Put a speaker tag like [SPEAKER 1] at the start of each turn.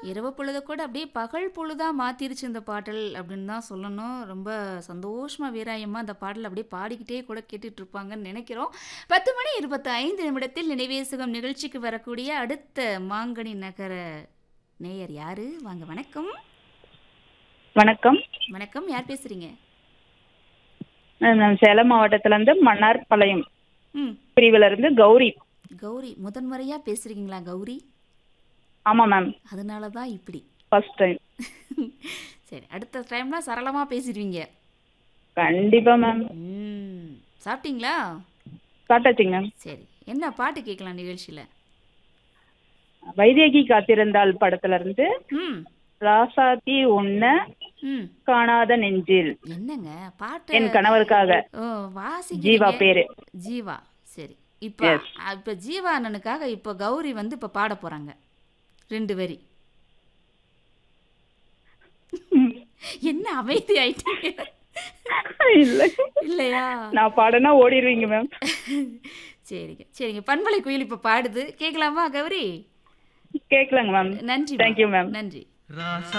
[SPEAKER 1] இரவு பொழுத கூட அப்படியே பகல் பொழுதா மாத்திருச்சு இந்த பாடல் அப்படின்னு தான் சொல்லணும். ரொம்ப சந்தோஷமா வீராயமா அந்த பாடல் அப்படியே பாடிக்கிட்டே கூட கேட்டுட்டு இருப்பாங்கன்னு நினைக்கிறோம். 10 மணி 25 நிமிடத்தில் நினைவே சுகம் நிகழ்ச்சிக்கு வரக்கூடிய அடுத்த மாங்கனி நகர நேயர் யாரு? வாங்க வணக்கம்.
[SPEAKER 2] வணக்கம்
[SPEAKER 1] வணக்கம். யார் பேசுறீங்க?
[SPEAKER 2] நான் சேலம் மாவட்டத்துல இருந்து மன்னார்பாளையம்
[SPEAKER 1] ம்.
[SPEAKER 2] பிரிவுல இருந்து கௌரி
[SPEAKER 1] கௌரி முதன்முறையா பேசுறீங்களா கௌரி?
[SPEAKER 2] ஆமா மேம்
[SPEAKER 1] அதனால தான் இப்படி.
[SPEAKER 2] ஃபர்ஸ்ட் டைம்
[SPEAKER 1] சரி அடுத்த டைம்லாம் சரளமா பேசிடுவீங்க.
[SPEAKER 2] கண்டிப்பா மேம்
[SPEAKER 1] ம். சாப்பிட்டீங்களா?
[SPEAKER 2] சாப்பிட்டாச்சுங்க மேம்
[SPEAKER 1] சரி. என்ன பாட்டு கேட்கலாம் நிகழ்ச்சியில?
[SPEAKER 2] வைதேகி காத்திருந்தாள் படத்துல இருந்து
[SPEAKER 1] ம்.
[SPEAKER 2] ராசாத்தி உன்ன
[SPEAKER 1] ம்.
[SPEAKER 2] காணாத நெஞ்சில்
[SPEAKER 1] என்னங்க பாட்டு
[SPEAKER 2] என் கணவருக்காக
[SPEAKER 1] ஓ வாசிக்கிறீங்க.
[SPEAKER 2] ஜீவா பேரு
[SPEAKER 1] ஜீவா சரி இப்ப
[SPEAKER 2] Yes.
[SPEAKER 1] இப்ப ஜீவா அண்ணனுக்காக இப்ப கௌரி வந்து இப்ப பாட போறாங்க ரெண்டு வரி என்ன அமைதி ஆயிட்டீங்க
[SPEAKER 2] இல்ல
[SPEAKER 1] இல்லையா
[SPEAKER 2] நான் பாடனா ஓடிடுவீங்க மேம்
[SPEAKER 1] சரிங்க சரிங்க பண்பலை குயில் இப்ப பாடுது கேட்கலாமா கௌரி
[SPEAKER 2] கேட்கலாங்க மேம்
[SPEAKER 1] நன்றி
[SPEAKER 2] Thank you, ma'am.
[SPEAKER 1] நன்றி